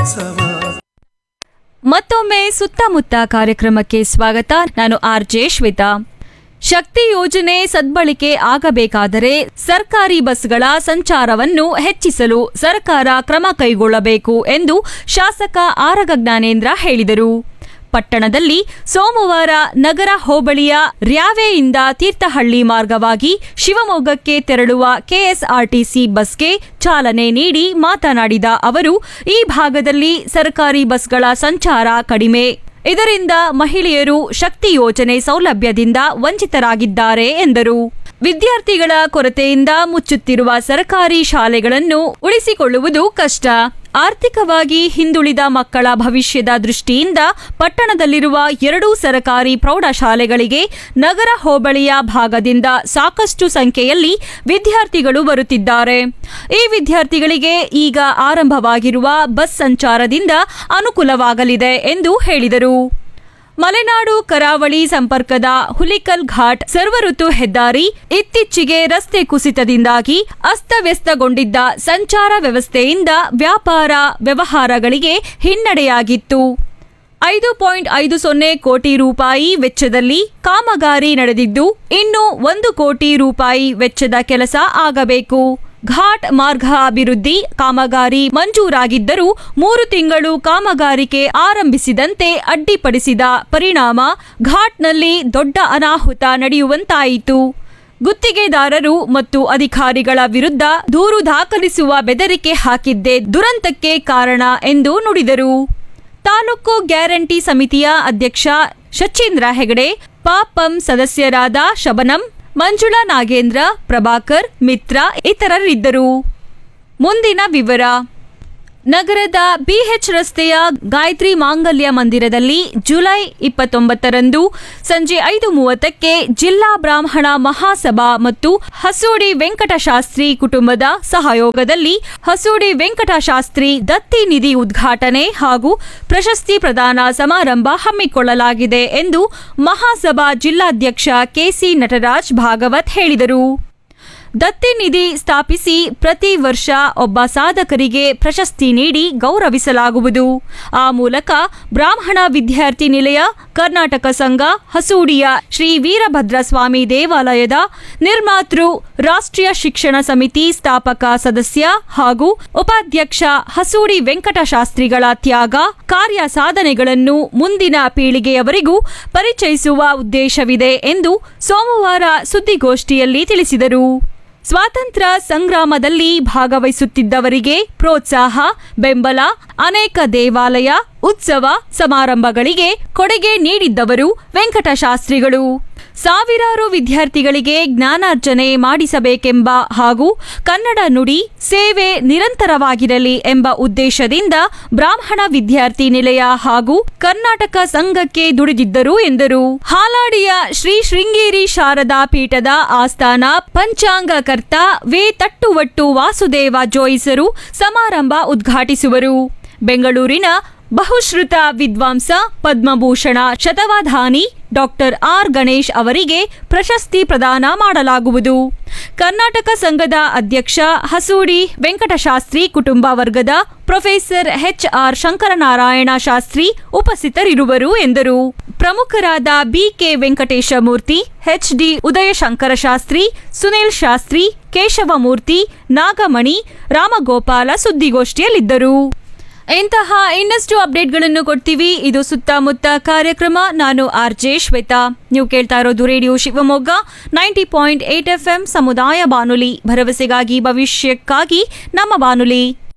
ಉತ್ಸವ ಮತ್ತೊಮ್ಮೆ ಸುತ್ತಮುತ್ತ ಕಾರ್ಯಕ್ರಮಕ್ಕೆ ಸ್ವಾಗತ ನಾನು ಆರ್ ಜೆ ಶ್ವೇತಾ ಶಕ್ತಿ ಯೋಜನೆ ಸದ್ಬಳಕೆ ಆಗಬೇಕಾದರೆ ಸರ್ಕಾರಿ ಬಸ್ಗಳ ಸಂಚಾರವನ್ನು ಹೆಚ್ಚಿಸಲು ಸರ್ಕಾರ ಕ್ರಮ ಕೈಗೊಳ್ಳಬೇಕು ಎಂದು ಶಾಸಕ ಆರಗ ಜ್ಞಾನೇಂದ್ರ ಹೇಳಿದರು ಪಟ್ಟಣದಲ್ಲಿ ಸೋಮವಾರ ನಗರ ಹೋಬಳಿಯ ರ್ಯಾವೆಯಿಂದ ತೀರ್ಥಹಳ್ಳಿ ಮಾರ್ಗವಾಗಿ ಶಿವಮೊಗ್ಗಕ್ಕೆ ತೆರಳುವ ಕೆಎಸ್ಆರ್ಟಿಸಿ ಬಸ್ಗೆ ಚಾಲನೆ ನೀಡಿ ಮಾತನಾಡಿದ ಅವರು ಈ ಭಾಗದಲ್ಲಿ ಸರ್ಕಾರಿ ಬಸ್ಗಳ ಸಂಚಾರ ಕಡಿಮೆ ಇದರಿಂದ ಮಹಿಳೆಯರು ಶಕ್ತಿ ಯೋಜನೆ ಸೌಲಭ್ಯದಿಂದ ವಂಚಿತರಾಗಿದ್ದಾರೆ ಎಂದರು ವಿದ್ಯಾರ್ಥಿಗಳ ಕೊರತೆಯಿಂದ ಮುಚ್ಚುತ್ತಿರುವ ಸರ್ಕಾರಿ ಶಾಲೆಗಳನ್ನು ಉಳಿಸಿಕೊಳ್ಳುವುದು ಕಷ್ಟ ಆರ್ಥಿಕವಾಗಿ ಹಿಂದುಳಿದ ಮಕ್ಕಳ ಭವಿಷ್ಯದ ದೃಷ್ಟಿಯಿಂದ ಪಟ್ಟಣದಲ್ಲಿರುವ ಎರಡೂ ಸರ್ಕಾರಿ ಪ್ರೌಢಶಾಲೆಗಳಿಗೆ ನಗರ ಹೋಬಳಿಯ ಭಾಗದಿಂದ ಸಾಕಷ್ಟು ಸಂಖ್ಯೆಯಲ್ಲಿ ವಿದ್ಯಾರ್ಥಿಗಳು ಬರುತ್ತಿದ್ದಾರೆ ಈ ವಿದ್ಯಾರ್ಥಿಗಳಿಗೆ ಈಗ ಆರಂಭವಾಗಿರುವ ಬಸ್ ಸಂಚಾರದಿಂದ ಅನುಕೂಲವಾಗಲಿದೆ ಎಂದು ಹೇಳಿದರು ಮಲೆನಾಡು ಕರಾವಳಿ ಸಂಪರ್ಕದ ಹುಲಿಕಲ್ ಘಾಟ್ ಸರ್ವಋತು ಹೆದ್ದಾರಿ ಇತ್ತೀಚೆಗೆ ರಸ್ತೆ ಕುಸಿತದಿಂದಾಗಿ ಅಸ್ತವ್ಯಸ್ತಗೊಂಡಿದ್ದ ಸಂಚಾರ ವ್ಯವಸ್ಥೆಯಿಂದ ವ್ಯಾಪಾರ ವ್ಯವಹಾರಗಳಿಗೆ ಹಿನ್ನಡೆಯಾಗಿತ್ತು ಐದು ಪಾಯಿಂಟ್ ಐದು ಸೊನ್ನೆ ಕೋಟಿ ರೂಪಾಯಿ ವೆಚ್ಚದಲ್ಲಿ ಕಾಮಗಾರಿ ನಡೆದಿದ್ದು ಇನ್ನು ಒಂದು ಕೋಟಿ ರೂಪಾಯಿ ವೆಚ್ಚದ ಕೆಲಸ ಆಗಬೇಕು ಘಾಟ್ ಮಾರ್ಗ ಅಭಿವೃದ್ಧಿ ಕಾಮಗಾರಿ ಮಂಜೂರಾಗಿದ್ದರೂ ಮೂರು ತಿಂಗಳು ಕಾಮಗಾರಿಕೆ ಆರಂಭಿಸಿದಂತೆ ಅಡ್ಡಿಪಡಿಸಿದ ಪರಿಣಾಮ ಘಾಟ್ನಲ್ಲಿ ದೊಡ್ಡ ಅನಾಹುತ ನಡೆಯುವಂತಾಯಿತು ಗುತ್ತಿಗೆದಾರರು ಮತ್ತು ಅಧಿಕಾರಿಗಳ ವಿರುದ್ಧ ದೂರು ದಾಖಲಿಸುವ ಬೆದರಿಕೆ ಹಾಕಿದ್ದೇ ದುರಂತಕ್ಕೆ ಕಾರಣ ಎಂದು ನುಡಿದರು ತಾಲೂಕು ಗ್ಯಾರಂಟಿ ಸಮಿತಿಯ ಅಧ್ಯಕ್ಷ ಶಚೀಂದ್ರ ಹೆಗಡೆ ಪಾಪಂ ಸದಸ್ಯರಾದ ಶಬನಂ ಮಂಜುಳಾ ನಾಗೇಂದ್ರ ಪ್ರಭಾಕರ್ ಮಿತ್ರ ಇತರರಿದ್ದರು ಮುಂದಿನ ವಿವರ ನಗರದ ಬಿಎಚ್ ರಸ್ತೆಯ ಗಾಯತ್ರಿ ಮಾಂಗಲ್ಯ ಮಂದಿರದಲ್ಲಿ ಜುಲೈ ಇಪ್ಪತ್ತೊಂಬತ್ತರಂದು ಸಂಜೆ ಐದು ಮೂವತ್ತಕ್ಕೆ ಜಿಲ್ಲಾ ಬ್ರಾಹ್ಮಣ ಮಹಾಸಭಾ ಮತ್ತು ಹಸೂಡಿ ವೆಂಕಟಶಾಸ್ತ್ರಿ ಕುಟುಂಬದ ಸಹಯೋಗದಲ್ಲಿ ಹಸೂಡಿ ವೆಂಕಟಶಾಸ್ತ್ರಿ ದತ್ತಿ ನಿಧಿ ಉದ್ಘಾಟನೆ ಹಾಗೂ ಪ್ರಶಸ್ತಿ ಪ್ರದಾನ ಸಮಾರಂಭ ಹಮ್ಮಿಕೊಳ್ಳಲಾಗಿದೆ ಎಂದು ಮಹಾಸಭಾ ಜಿಲ್ಲಾಧ್ಯಕ್ಷ ಕೆಸಿ ನಟರಾಜ್ ಭಾಗವತ್ ಹೇಳಿದರು ದತ್ತಿ ನಿಧಿ ಸ್ಥಾಪಿಸಿ ಪ್ರತಿ ವರ್ಷ ಒಬ್ಬ ಸಾಧಕರಿಗೆ ಪ್ರಶಸ್ತಿ ನೀಡಿ ಗೌರವಿಸಲಾಗುವುದು ಆ ಮೂಲಕ ಬ್ರಾಹ್ಮಣ ವಿದ್ಯಾರ್ಥಿ ನಿಲಯ ಕರ್ನಾಟಕ ಸಂಘ ಹಸೂಡಿಯ ಶ್ರೀ ವೀರಭದ್ರಸ್ವಾಮಿ ದೇವಾಲಯದ ನಿರ್ಮಾತೃ ರಾಷ್ಟ್ರೀಯ ಶಿಕ್ಷಣ ಸಮಿತಿ ಸ್ಥಾಪಕ ಸದಸ್ಯ ಹಾಗೂ ಉಪಾಧ್ಯಕ್ಷ ಹಸೂಡಿ ವೆಂಕಟಶಾಸ್ತ್ರಿಗಳ ತ್ಯಾಗ ಕಾರ್ಯ ಸಾಧನೆಗಳನ್ನು ಮುಂದಿನ ಪೀಳಿಗೆಯವರಿಗೂ ಪರಿಚಯಿಸುವ ಉದ್ದೇಶವಿದೆ ಎಂದು ಸೋಮವಾರ ಸುದ್ದಿಗೋಷ್ಠಿಯಲ್ಲಿ ತಿಳಿಸಿದರು ಸ್ವಾತಂತ್ರ್ಯ ಸಂಗ್ರಾಮದಲ್ಲಿ ಭಾಗವಹಿಸುತ್ತಿದ್ದವರಿಗೆ ಪ್ರೋತ್ಸಾಹ ಬೆಂಬಲ ಅನೇಕ ದೇವಾಲಯ ಉತ್ಸವ ಸಮಾರಂಭಗಳಿಗೆ ಕೊಡುಗೆ ನೀಡಿದ್ದವರು ವೆಂಕಟಶಾಸ್ತ್ರಿಗಳು ಸಾವಿರಾರು ವಿದ್ಯಾರ್ಥಿಗಳಿಗೆ ಜ್ಞಾನಾರ್ಜನೆ ಮಾಡಿಸಬೇಕೆಂಬ ಹಾಗೂ ಕನ್ನಡ ನುಡಿ ಸೇವೆ ನಿರಂತರವಾಗಿರಲಿ ಎಂಬ ಉದ್ದೇಶದಿಂದ ಬ್ರಾಹ್ಮಣ ವಿದ್ಯಾರ್ಥಿ ನಿಲಯ ಹಾಗೂ ಕರ್ನಾಟಕ ಸಂಘಕ್ಕೆ ದುಡಿದಿದ್ದರು ಎಂದರು ಹಾಲಾಡಿಯ ಶ್ರೀ ಶೃಂಗೇರಿ ಶಾರದಾ ಪೀಠದ ಆಸ್ಥಾನ ಪಂಚಾಂಗಕರ್ತ ವೇ ತಟ್ಟುವಟ್ಟು ವಾಸುದೇವ ಜೋಯಿಸರು ಸಮಾರಂಭ ಉದ್ಘಾಟಿಸುವರು ಬೆಂಗಳೂರಿನ ಬಹುಶ್ರುತ ವಿದ್ವಾಂಸ ಪದ್ಮಭೂಷಣ ಶತವಾಧಾನಿ ಡಾಕ್ಟರ್ ಆರ್ ಗಣೇಶ್ ಅವರಿಗೆ ಪ್ರಶಸ್ತಿ ಪ್ರದಾನ ಮಾಡಲಾಗುವುದು ಕರ್ನಾಟಕ ಸಂಘದ ಅಧ್ಯಕ್ಷ ಹಸೂಡಿ ವೆಂಕಟಶಾಸ್ತ್ರಿ ಕುಟುಂಬ ವರ್ಗದ professor H R Shankaranarayana Shastri ಉಪಸ್ಥಿತರಿರುವರು ಎಂದರು ಪ್ರಮುಖರಾದ BK Venkateshamurthy H D Udayashankara Shastri Sunil Shastri Keshavamurthy Nagamani Ramagopala ಸುದ್ದಿಗೋಷ್ಠಿಯಲ್ಲಿದ್ದರು ಇಂತಹ ಇನ್ನಷ್ಟು ಅಪ್ಡೇಟ್ಗಳನ್ನು ಕೊಡ್ತೀವಿ ಇದು ಸುತ್ತಮುತ್ತ ಕಾರ್ಯಕ್ರಮ ನಾನು ಆರ್ ಜೆ ಶ್ವೇತಾ ನೀವು ಕೇಳ್ತಾ ಇರೋದು radio Shivamogga ninety point eight F M ಸಮುದಾಯ ಬಾನುಲಿ ಭರವಸೆಗಾಗಿ ಭವಿಷ್ಯಕ್ಕಾಗಿ ನಮ್ಮ ಬಾನುಲಿ